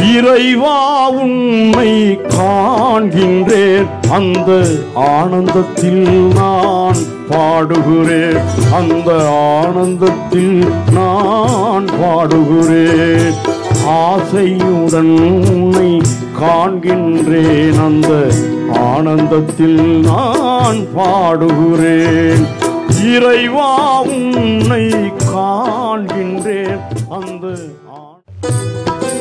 இறைவா உன்னை காண்கின்றேன் அந்த ஆனந்தத்தில் நான் பாடுகிறேன் அந்த ஆனந்தத்தில் நான் பாடுகிறேன் ஆசையுடன் உன்னை காண்கின்றேன் அந்த ஆனந்தத்தில் நான் பாடுகிறேன் இறைவா உன்னை காண்கின்றேன் அந்த ஆ-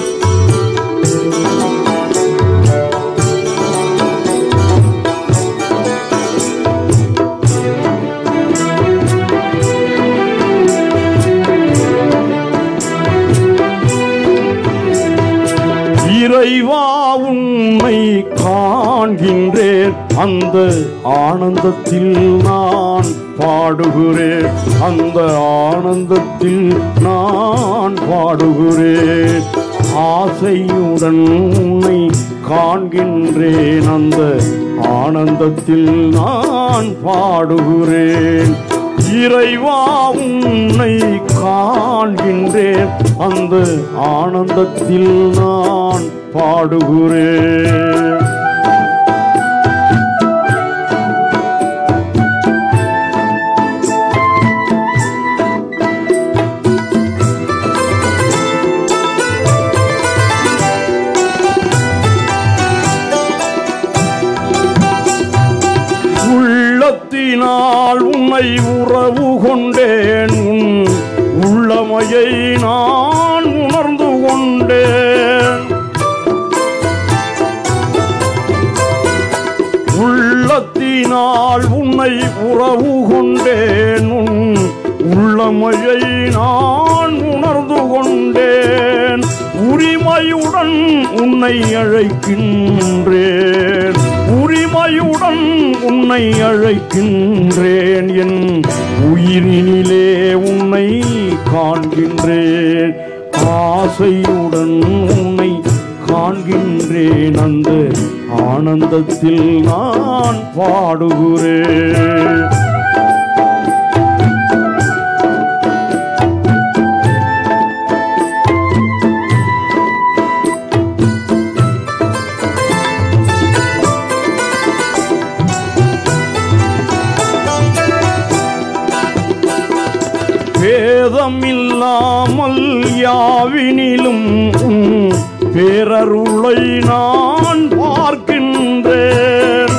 இறைவா உன்னை காண்கின்றேன் அந்த ஆனந்தத்தில் நான் பாடுகிறேன் அந்த ஆனந்தத்தில் நான் பாடுகிறேன் ஆசையுடன் உன்னை காண்கின்றேன் அந்த ஆனந்தத்தில் நான் பாடுகிறேன் இறைவா உன்னை காண்கின்றேன் அந்த ஆனந்தத்தில் நான் பாடுகிறேன் உள்ளத்தினால் உன்னை உறவு கொண்டேன் உன் உள்ளமையை நான் உணர்ந்து கொண்டேன் உள்ளத்தினால் உன்னை உறவு கொண்டேன் உன் உள்ளமையை நான் உணர்ந்து கொண்டேன் உரிமையுடன் உன்னை அழைக்கின்றேன் உரிமையுடன் உன்னை அழைக்கின்றேன் என் உயிரினிலே உன்னை காண்கின்றேன் ஆசையுடன் உன்னை காண்கின்றேன் அந்த ஆனந்தத்தில் நான் பாடுகிறேன் பேதம் இல்லாமல் யாவினிலும் உம் பேரருளை நான் பார்க்கின்றேன்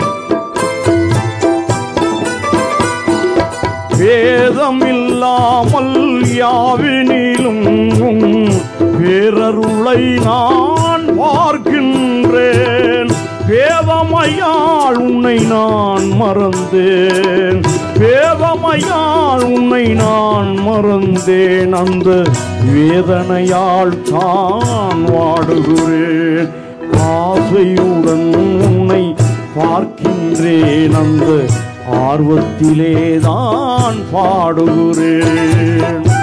பேதம் இல்லாமல் யாவினிலும் உம் பேரருளை நான் பார்க்கின்றேன் பேதமையால் உன்னை நான் மறந்தேன் பேதமையால் உன்னை நான் மறந்தேன் அந்த வேதனையால் தான் வாடுகிறேன் ஆசையுடன் உன்னை பார்க்கின்றேன் அந்த ஆர்வத்திலே தான் பாடுகிறேன்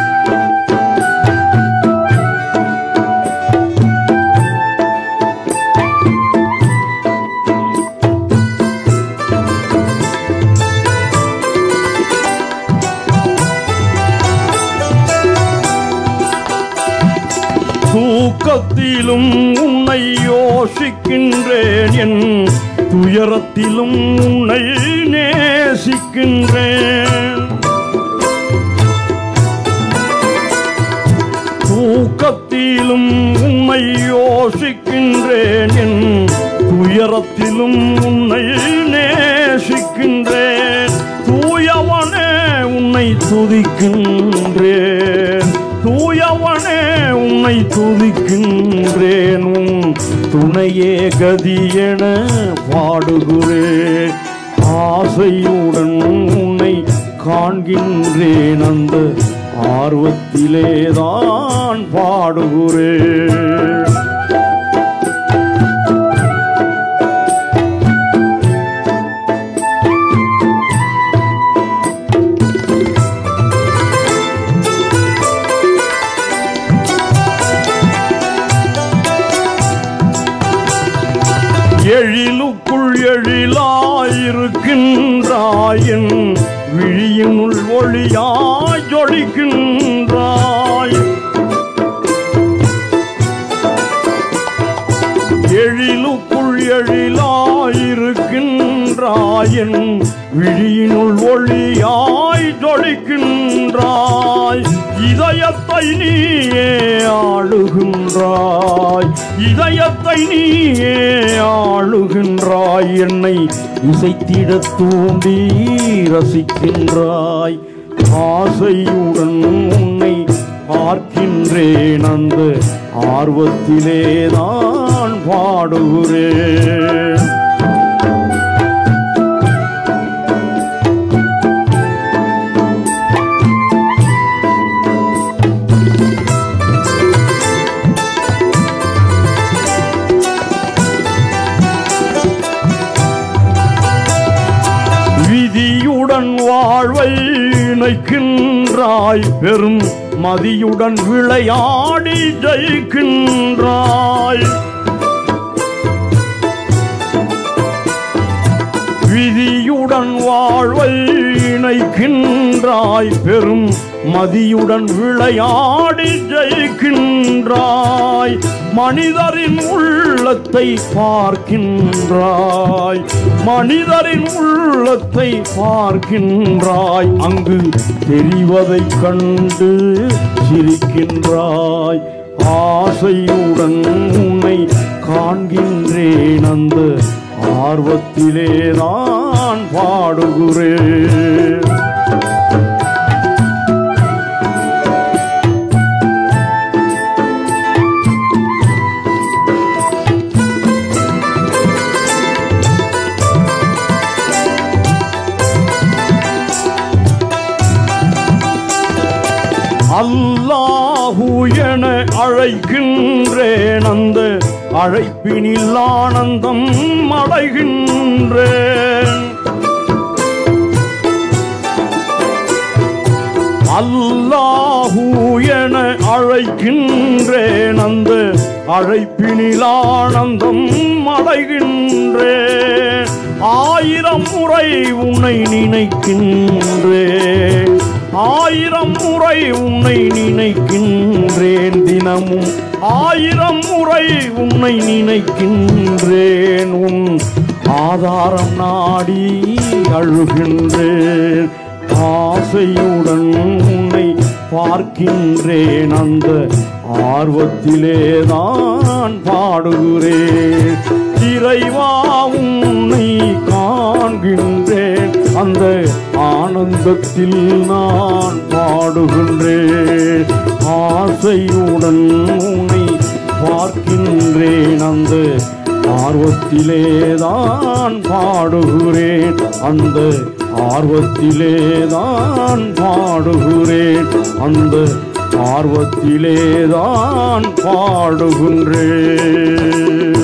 தூக்கத்திலும் உன்னை யோசிக்கின்றேன் என் துயரத்திலும் உன்னை நேசிக்கின்றேன் தூக்கத்திலும் உன்னை யோசிக்கின்றேன் என் துயரத்திலும் உன்னை நேசிக்கின்றேன் தூயவனே உன்னை துதிக்கின்றேன் தூயவனே உன்னை துதிக்கின்றேன் உன் துணையே கதி என பாடுகிறேன் ஆசையுடன் உன்னை காண்கின்றேன் அந்த ஆர்வத்திலே தான் பாடுகிறேன் எழிலுக்குள் எழிலாயிருக்கின்றாயின் விழியினுள் ஒளியாய் ஜொலிக்கின்றாய் எழிலுக்குள் எழிலாயிருக்கின்றாய் என் விழியினுள் ஒளியாய் ஜொலிக்கின்றாய் இதயத்தை நீயே ஆளுகின்றாய் இதயத்தை நீயே ஆளுகின்றாய் என்னை இசைத்திட தூண்டி ரசிக்கின்றாய் ஆசையுடன் உன்னை பார்க்கின்றேன் அந்த ஆர்வத்திலே நான் பாடுகிறேன் விதியுடன் வாழ்வை இணைக்கின்றாய் பெரும் மதியுடன் விளையாடி ஜெயிக்கின்றாய் விதியுடன் வாழ்வை இணைக்கின்றாய் பெரும் மதியுடன் விளையாடி ஜெயிக்கின்றாய் மனிதரின் உள்ளத்தை பார்க்கின்றாய் மனிதரின் உள்ளத்தை பார்க்கின்றாய் அங்கு தெரிவதைக் கண்டு சிரிக்கின்றாய் ஆசையுடன் உன்னை காண்கின்றேன் அந்த ஆர்வத்திலே நான் பாடுகிறேன் அல்லாஹு என அழைக்கின்றேன் அந்த அழைப்பினில் ஆனந்தம் அடைகின்றேன் அல்லாஹு என அழைக்கின்றேன் அந்த அழைப்பினில் ஆனந்தம் அடைகின்றேன் ஆயிரம் முறை உன்னை நினைக்கின்றேன் ஆயிரம் முறை உன்னை நினைக்கின்றேன் தினமும் ஆயிரம் முறை உன்னை நினைக்கின்றேன் உன் ஆதாரம் நாடி அழுகின்றேன் ஆசையுடன் உன்னை பார்க்கின்றேன் அந்த ஆர்வத்திலே தான் பாடுகிறேன் இறைவா உன்னை காண்கின்றேன் அந்த ஆனந்தத்தில் நான் பாடுகின்றேன் ஆசையுடன் உன்னை பார்க்கின்றேன் அந்த ஆர்வத்திலே தான் பாடுகிறேன் அந்த ஆர்வத்திலே தான் பாடுகிறேன் அந்த ஆர்வத்திலே தான் பாடுகின்றேன்